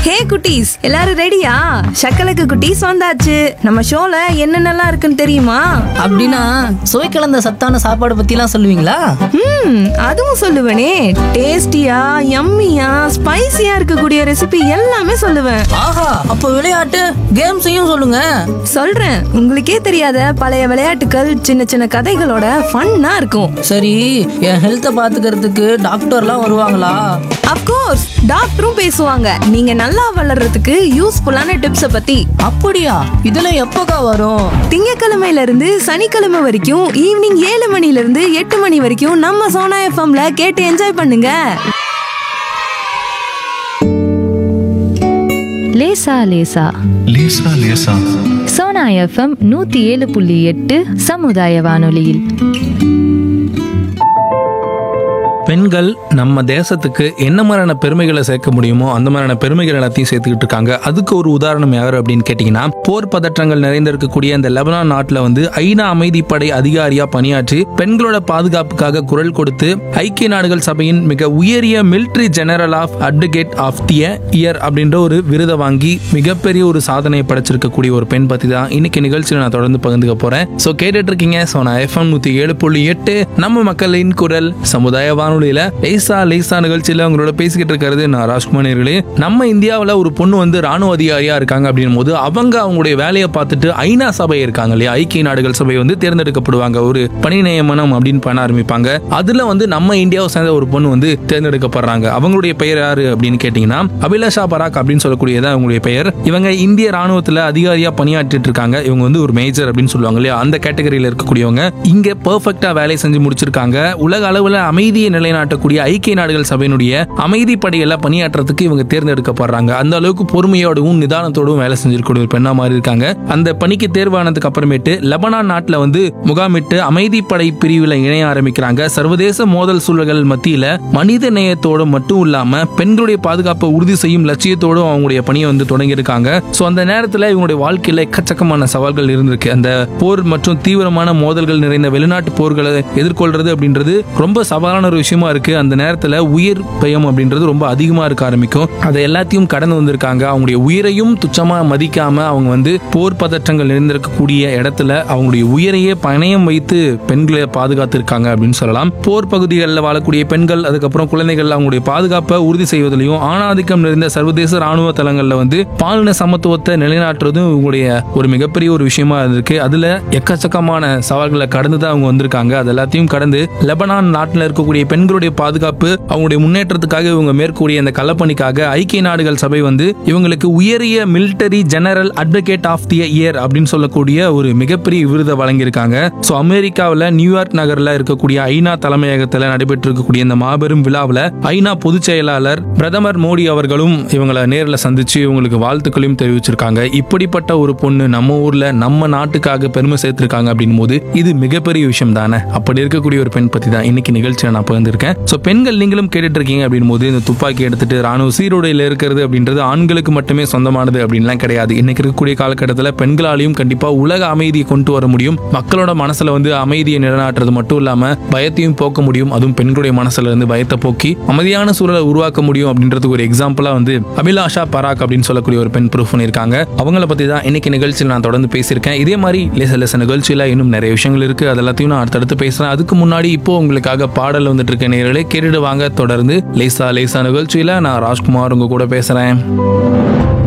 ஹே குட்டீஸ் எல்லாரும் ரெடியா சக்கலக்கு குட்டீஸ் வந்தாச்சு நம்ம ஷோல என்னென்னலாம் இருக்குன்னு தெரியுமா அப்படின்னா சுவை கலந்த சத்தான சாப்பாடு பத்திலாம் சொல்லுவீங்களா ம் அதுவும் சொல்லுவேனே டேஸ்டியா யம்மியா ஸ்பைசியா இருக்கக்கூடிய ரெசிபி எல்லாமே சொல்லுவேன் ஆஹா அப்ப விளையாட்டு கேம்ஸையும் சொல்லுங்க சொல்றேன் உங்களுக்கே தெரியாத பழைய விளையாட்டுகள் சின்ன சின்ன கதைகளோட ஃபன்னா இருக்கும் சரி என் ஹெல்த்தை பாத்துக்கிறதுக்கு டாக்டர்லாம் வருவாங்களா அப்கோர்ஸ் டாக்டரும் பேசுவாங்க நீங்க நல்லா வளர்றதுக்கு யூஸ்ஃபுல்லான டிப்ஸை பத்தி அப்படியா இதெல்லாம் எப்போக்கா வரும் திங்கக்கிழமையில இருந்து சனிக்கிழமை வரைக்கும் ஈவினிங் ஏழு மணில இருந்து எட்டு மணி வரைக்கும் நம்ம சோனா எஃப்எம்ல கேட்டு என்ஜாய் பண்ணுங்க லேசா லேசா லேசா லேசா சோனா எஃப்எம் நூத்தி ஏழு புள்ளி எட்டு சமுதாய வானொலியில் பெண்கள் நம்ம தேசத்துக்கு என்ன மாதிரியான பெருமைகளை சேர்க்க முடியுமோ அந்த மாதிரியான பெருமைகள் எல்லாத்தையும் சேர்த்துக்கிட்டு இருக்காங்க அதுக்கு ஒரு உதாரணம் யார் அப்படின்னு கேட்டிங்கன்னா போர் பதற்றங்கள் நிறைந்திருக்கக்கூடிய இந்த லெபனான் நாட்டில் வந்து ஐநா அமைதிப்படை அதிகாரியா பணியாற்றி பெண்களோட பாதுகாப்புக்காக குரல் கொடுத்து ஐக்கிய நாடுகள் சபையின் மிக உயரிய military general of advocate of the year அப்படின்ற ஒரு விருதை வாங்கி மிகப்பெரிய ஒரு சாதனையை படைச்சிருக்கக்கூடிய ஒரு பெண் பத்தி தான் இன்னைக்கு நிகழ்ச்சியில் நான் தொடர்ந்து பகிர்ந்துக்க போறேன் ஸோ கேட்டுட்டு இருக்கீங்க ஸோ நான் எஃப்எம் நூத்தி ஏழு புள்ளி எட்டு நம்ம மக்களின் குரல் சமுதாய வானொலியில லேசா லேசா நிகழ்ச்சியில உங்களோட பேசிக்கிட்டு இருக்கிறது நான் ராஜ்குமார் நேர்களே நம்ம இந்தியாவில் ஒரு பொண்ணு வந்து ராணுவ அதிகாரியா இருக்காங்க அப்படின்னும் போது அவங்க அவங்களுடைய வேலையை பார்த்துட்டு ஐநா சபை இருக்காங்க இல்லையா ஐக்கிய நாடுகள் சபை வந்து தேர்ந்தெடுக்கப்படுவாங்க ஒரு பணி நியமனம் அப்படின்னு பண்ண ஆரம்பிப்பாங்க அதுல வந்து நம்ம இந்தியாவை சேர்ந்த ஒரு பொண்ணு வந்து தேர்ந்தெடுக்கப்படுறாங்க அவங்களுடைய பெயர் யாரு அப்படின்னு கேட்டீங்கன்னா அபிலாஷா பராக் அப்படின்னு சொல்லக்கூடியதான் அவங்களுடைய பெயர் இவங்க இந்திய ராணுவத்துல அதிகாரியா பணியாற்றிட்டு இருக்காங்க இவங்க வந்து ஒரு மேஜர் அப்படின்னு சொல்லுவாங்க இல்லையா அந்த கேட்டகரியில இருக்கக்கூடியவங்க இங்க பெர்ஃபெக்டா வேலை செஞ்சு முடிச்சிருக்காங்க உலக அளவுல அமைதியை நிலைநாட்டக்கூடிய ஐக்கிய நாடுகள் சபையினுடைய அமைதி படையில பணியாற்றுறதுக்கு இவங்க தேர்ந்தெடுக்கப்படுறாங்க அந்த அளவுக்கு பொறுமையோடவும் நிதானத்தோடவும் வேலை செஞ்சிருக்கக்கூடிய ஒரு பெண்ணா மாதிரி இருக்காங்க அந்த பணிக்கு தேர்வானதுக்கு அப்புறமேட்டு லெபனான் நாட்டுல வந்து முகாமிட்டு அமைதிப்படை பிரிவுல இணைய ஆரம்பிக்கிறாங்க சர்வதேச மோதல் சூழல்கள் மத்தியில மனித நேயத்தோட மட்டும் இல்லாம பெண்களுடைய பாதுகாப்பை உறுதி செய்யும் லட்சியத்தோடும் அவங்களுடைய பணியை வந்து தொடங்கியிருக்காங்க சோ அந்த நேரத்துல இவங்களுடைய வாழ்க்கையில எக்கச்சக்கமான சவால்கள் இருந்திருக்கு அந்த போர் மற்றும் தீவிரமான மோதல்கள் நிறைந்த வெளிநாட்டு போர்களை எதிர்கொள்றது அப்படின்றது ரொம்ப சவாலான ஒரு விஷயமா இருக்கு அந்த நேரத்துல உயிர் பயம் அப்படின்றது ரொம்ப அதிகமா இருக்க ஆரம்பிக்கும் அதை எல்லாத்தையும் கடந்து வந்திருக்காங்க அவங்களுடைய உயிரையும் துச்சமா மதிக்காம அவங்க வந்து போர் பதற்றங்கள் நிறைந்திருக்கக்கூடிய இடத்துல அவங்களுடைய உயிரையே பணயம் வைத்து பெண்களை பாதுகாத்திருக்காங்க அப்படின்னு சொல்லலாம் போர் பகுதிகளில் வாழக்கூடிய பெண்கள் அதுக்கப்புறம் குழந்தைகள் அவங்களுடைய பாதுகாப்பை உறுதி செய்வதிலையும் ஆணாதிக்கம் நிறைந்த சர்வதேச ராணுவ தளங்கள்ல வந்து பாலின சமத்துவத்தை நிலைநாட்டுறதும் இவங்களுடைய ஒரு மிகப்பெரிய ஒரு விஷயமா இருக்கு அதுல எக்கச்சக்கமான சவால்களை கடந்து தான் அவங்க வந்திருக்காங்க அது எல்லாத்தையும் கடந்து லெபனான் நாட்டில் இருக்கக்கூடிய பெண்களுடைய பாதுகாப்பு அவங்களுடைய முன்னேற்றத்துக்காக இவங்க மேற்கூடிய அந்த கலப்பணிக்காக ஐக்கிய நாடுகள் சபை வந்து இவங்களுக்கு உயரிய military general advocate of the year அப்படின்னு சொல்லக்கூடிய ஒரு மிகப்பெரிய விருதை வழங்கியிருக்காங்க ஸோ அமெரிக்காவில் நியூயார்க் நகர்ல இருக்கக்கூடிய ஐநா தலைமையகத்தில் நடைபெற்று இருக்கக்கூடிய இந்த மாபெரும் விழாவில் ஐநா பொதுச் செயலாளர் பிரதமர் மோடி அவர்களும் இவங்களை நேரில் சந்திச்சு இவங்களுக்கு வாழ்த்துக்களையும் தெரிவிச்சிருக்காங்க இப்படிப்பட்ட ஒரு பொண்ணு நம்ம ஊர்ல நம்ம நாட்டுக்காக பெருமை சேர்த்திருக்காங்க அப்படின் போது இது மிகப்பெரிய விஷயம் தானே அப்படி இருக்கக்கூடிய ஒரு பெண் பத்தி தான் இன்னைக்கு நிகழ்ச்சியில் நான் பகிர்ந்திருக்கேன் ஸோ பெண்கள் நீங்களும் கேட்டுட்டு இருக்கீங்க அப்படின் போது இந்த துப்பாக்கி எடுத்துட்டு ராணுவ சீருடையில் இருக்கிறது அப்படின்றது ஆண்களுக்கு மட்டுமே சொந்தமானது அப்படின்லாம் கிடையாது இன்னைக்கு இருக்கக்கூடிய காலகட்டத்தில் பெண்களாலையும் கண்டிப்பா உலக அமைதியை கொண்டு வர முடியும் மக்களோட மனசுல வந்து அமைதியை நிலைநாட்டுறது மட்டும் இல்லாம பயத்தையும் போக்க முடியும் அதுவும் பெண்களுடைய மனசுல இருந்து பயத்தை போக்கி அமைதியான சூழலை உருவாக்க முடியும் அப்படின்றதுக்கு ஒரு எக்ஸாம்பிளா வந்து அபிலாஷா பராக் அப்படின்னு சொல்லக்கூடிய ஒரு பெண் ப்ரூஃப் பண்ணியிருக்காங்க அவங்கள பத்தி தான் இன்னைக்கு நிகழ்ச்சியில் நான் தொடர்ந்து பேசியிருக்கேன் இதே மாதிரி லேச லேச நிகழ்ச்சியில இன்னும் நிறைய விஷயங்கள் இருக்கு அது எல்லாத்தையும் நான் அடுத்தடுத்து பேசுறேன் அதுக்கு முன்னாடி இப்போ உங்களுக்காக பாடல் வந்துட்டு இருக்க நேரலே கேட்டுட்டு வாங்க தொடர்ந்து லேசா லேசா நிகழ்ச்சியில நான் ராஜ்குமார் உங்க கூட பேசுறேன்